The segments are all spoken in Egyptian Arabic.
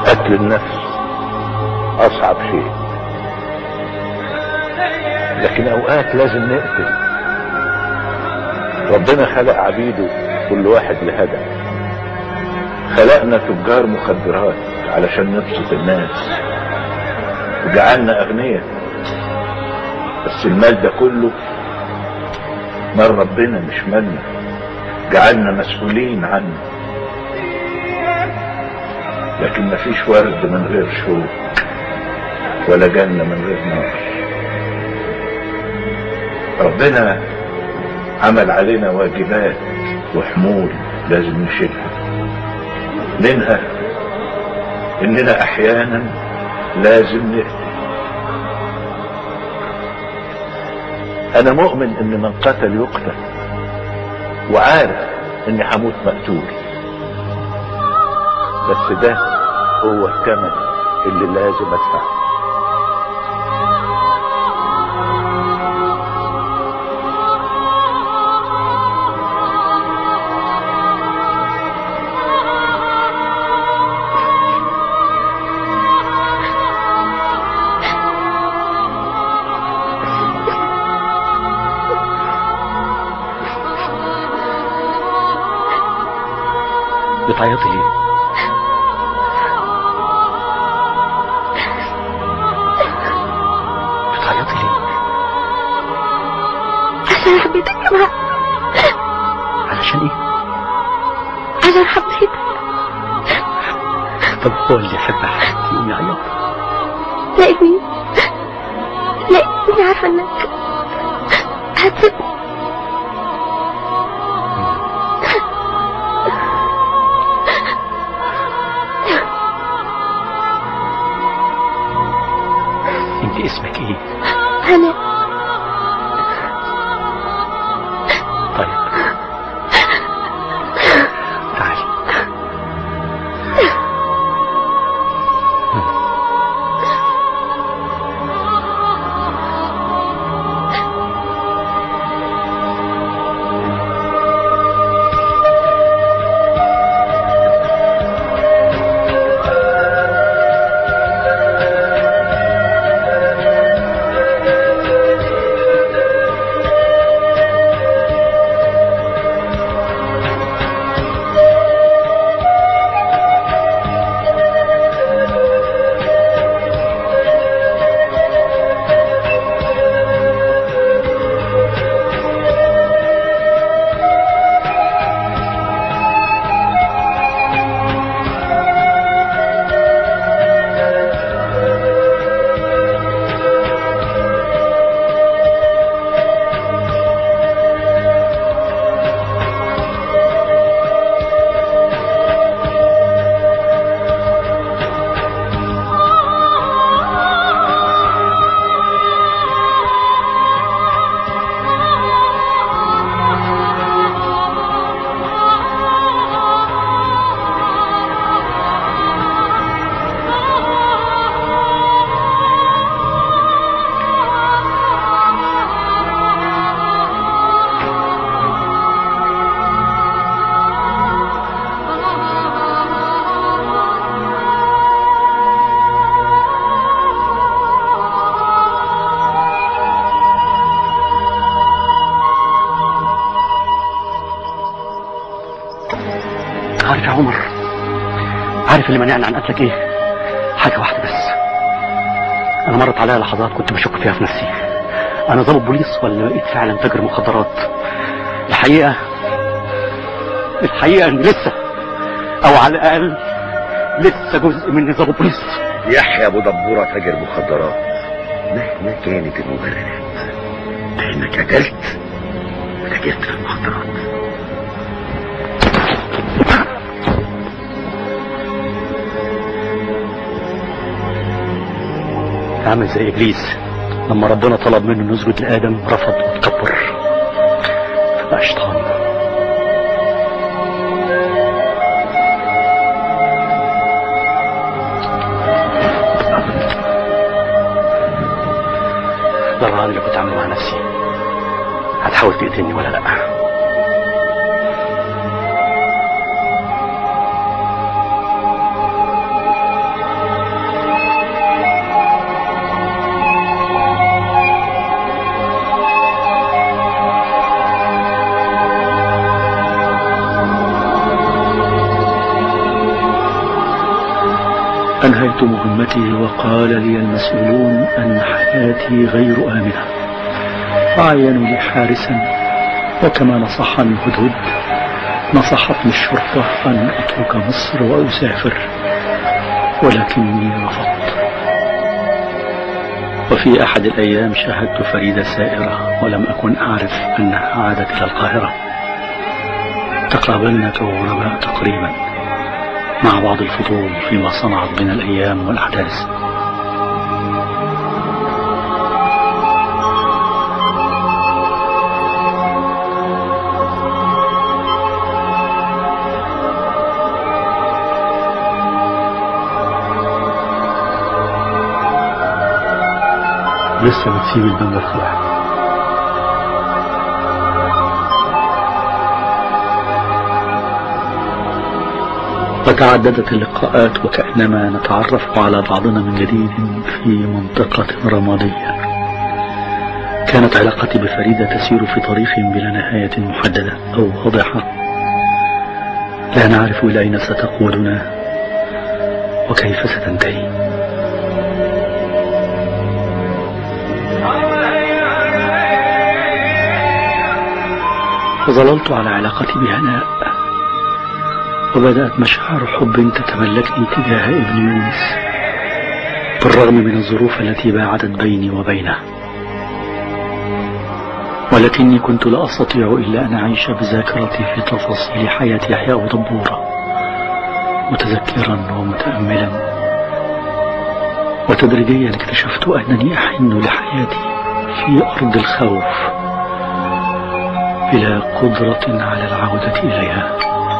قتل النفس اصعب شيء لكن اوقات لازم نقتل ربنا خلق عبيده كل واحد لهدف خلقنا تجار مخدرات علشان نبسط الناس وجعلنا اغنياء بس المال ده كله مال ربنا مش مالنا جعلنا مسؤولين عنه لكن مفيش ورد من غير شوك ولا جنة من غير نار ربنا عمل علينا واجبات وحمول لازم نشيلها منها اننا احيانا لازم نقتل انا مؤمن ان من قتل يقتل وعارف اني هموت مقتول بس ده هو الثمن اللي لازم ادفعه بتعيطي ليه؟ بتعيطي ليه؟ عشان حبيتك كمان علشان ايه؟ عشان حبيتك طب هو اللي يحب حد يقوم يعيط لاني لاني عارفه انك هتسيبني انت اسمك ايه؟ انا طيب تعالي عارف يا عمر عارف اللي منعني عن قتلك ايه حاجة واحدة بس انا مرت عليا لحظات كنت بشك فيها في نفسي انا ضابط بوليس ولا بقيت فعلا تاجر مخدرات الحقيقة الحقيقة اني لسه او على الاقل لسه جزء مني ضابط بوليس يحيى ابو دبوره تاجر مخدرات مهما كانت المبررات لانك قتلت وتاجرت في المخدرات عامل زي ابليس لما ربنا طلب منه نسجد لادم رفض وتكبر فبقى شيطان ده الرهان اللي كنت عامله مع نفسي هتحاول تقتلني ولا لا أدركت مهمتي وقال لي المسؤولون أن حياتي غير آمنة فعينوا لي حارسا وكما نصحني الهدهد نصحتني الشرطة أن أترك مصر وأسافر ولكني رفضت وفي أحد الأيام شاهدت فريدة سائرة ولم أكن أعرف أنها عادت إلى القاهرة تقابلنا كغرباء تقريبا مع بعض الفضول فيما صنعت من الأيام والأحداث لسه بتسيب الباب مفتوح وتعددت اللقاءات وكأنما نتعرف على بعضنا من جديد في منطقة رمادية كانت علاقتي بفريدة تسير في طريق بلا نهاية محددة أو واضحة لا نعرف إلى أين ستقودنا وكيف ستنتهي فظللت على علاقتي بهناء وبدأت مشاعر حب تتملكني تجاه ابن يونس بالرغم من الظروف التي باعدت بيني وبينه ولكني كنت لا أستطيع إلا أن أعيش بذاكرتي في تفاصيل حياة يحيى ودبورة متذكرا ومتأملا وتدريجيا اكتشفت أنني أحن لحياتي في أرض الخوف بلا قدرة على العودة إليها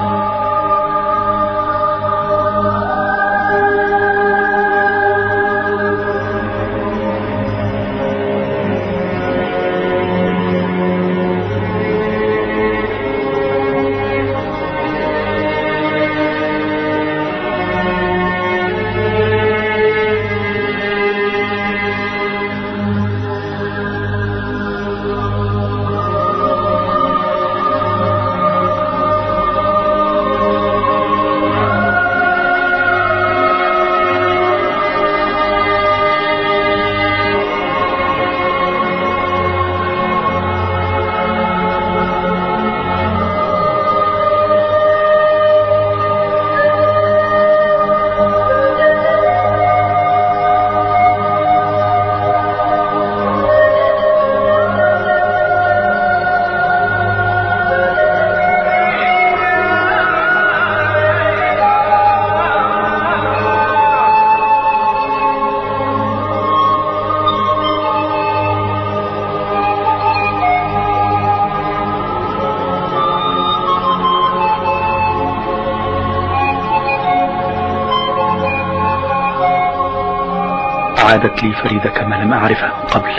عادت لي فريدة كما لم أعرفها من قبل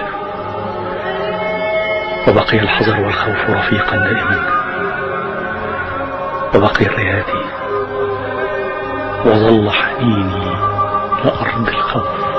وبقي الحذر والخوف رفيقا دائما وبقي ريادي وظل حنيني لأرض الخوف